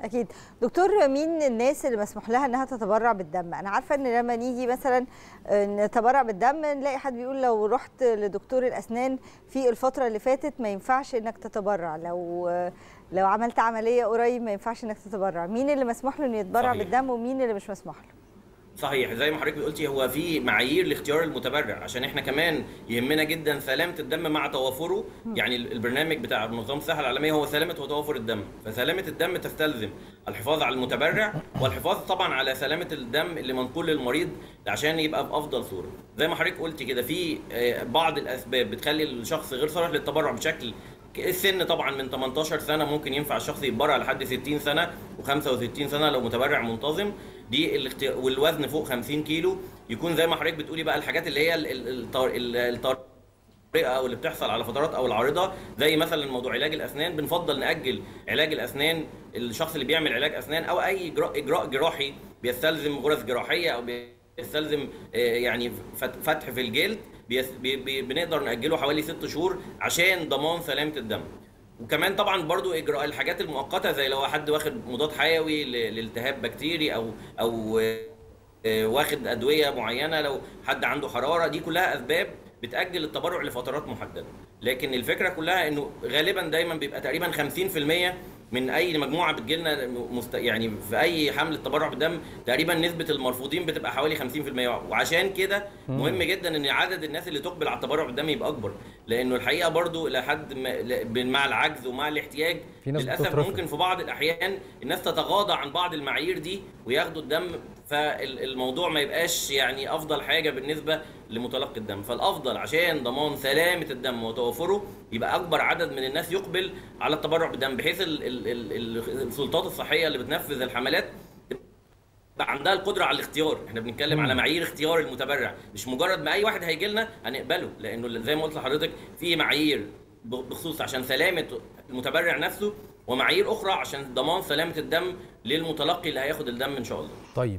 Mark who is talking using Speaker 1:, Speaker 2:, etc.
Speaker 1: اكيد دكتور مين الناس اللي مسموح لها انها تتبرع بالدم انا عارفه ان لما نيجي مثلا نتبرع بالدم نلاقي حد بيقول لو رحت لدكتور الاسنان في الفتره اللي فاتت ما ينفعش انك تتبرع لو لو عملت عمليه قريب ما ينفعش انك تتبرع مين اللي مسموح له انه يتبرع
Speaker 2: صحيح.
Speaker 1: بالدم ومين اللي مش مسموح له
Speaker 2: صحيح زي ما حضرتك قلتي هو في معايير لاختيار المتبرع عشان احنا كمان يهمنا جدا سلامه الدم مع توافره يعني البرنامج بتاع منظمه الصحه العالميه هو سلامه وتوافر الدم فسلامه الدم تستلزم الحفاظ على المتبرع والحفاظ طبعا على سلامه الدم اللي منقول للمريض عشان يبقى بافضل صوره زي ما حضرتك قلتي كده في آه، بعض الاسباب بتخلي الشخص غير صالح للتبرع بشكل السن طبعا من 18 سنه ممكن ينفع الشخص يتبرع لحد 60 سنه و65 سنه لو متبرع منتظم دي الاختيار والوزن فوق 50 كيلو يكون زي ما حضرتك بتقولي بقى الحاجات اللي هي ال- ال- الطار- ال- الطارئه او اللي بتحصل على فترات او العارضه زي مثلا موضوع علاج الاسنان بنفضل ناجل علاج الاسنان الشخص اللي بيعمل علاج اسنان او اي اجراء اجراء جراحي بيستلزم غرز جراحيه او بيستلزم آه، يعني فت- فتح في الجلد بيس- بي- بي- بنقدر ناجله حوالي ست شهور عشان ضمان سلامه الدم وكمان طبعا برضو اجراء الحاجات المؤقته زي لو حد واخد مضاد حيوي ل- لالتهاب بكتيري او او آه، واخد ادويه معينه لو حد عنده حراره دي كلها اسباب بتاجل التبرع لفترات محدده لكن الفكره كلها انه غالبا دايما بيبقى تقريبا 50% من اي مجموعه بتجيلنا مست... يعني في اي حمله تبرع بالدم تقريبا نسبه المرفوضين بتبقى حوالي 50% وعشان كده مهم جدا ان عدد الناس اللي تقبل على التبرع بالدم يبقى اكبر لانه الحقيقه برضو لحد ما... ل- مع العجز ومع الاحتياج
Speaker 3: في ناس
Speaker 2: للاسف
Speaker 3: بتترفض.
Speaker 2: ممكن في بعض الاحيان الناس تتغاضى عن بعض المعايير دي وياخدوا الدم فالموضوع ما يبقاش يعني افضل حاجه بالنسبه لمتلقي الدم فالافضل عشان ضمان سلامه الدم وتوافره يبقى اكبر عدد من الناس يقبل على التبرع بالدم بحيث ال ال ال ال السلطات الصحيه اللي بتنفذ الحملات تبقى عندها القدره على الاختيار احنا بنتكلم على معايير اختيار المتبرع مش مجرد ما اي واحد هيجي لنا هنقبله لانه زي ما قلت لحضرتك في معايير بخصوص عشان سلامه المتبرع نفسه ومعايير اخرى عشان ضمان سلامه الدم للمتلقي اللي هياخد الدم ان شاء الله
Speaker 3: طيب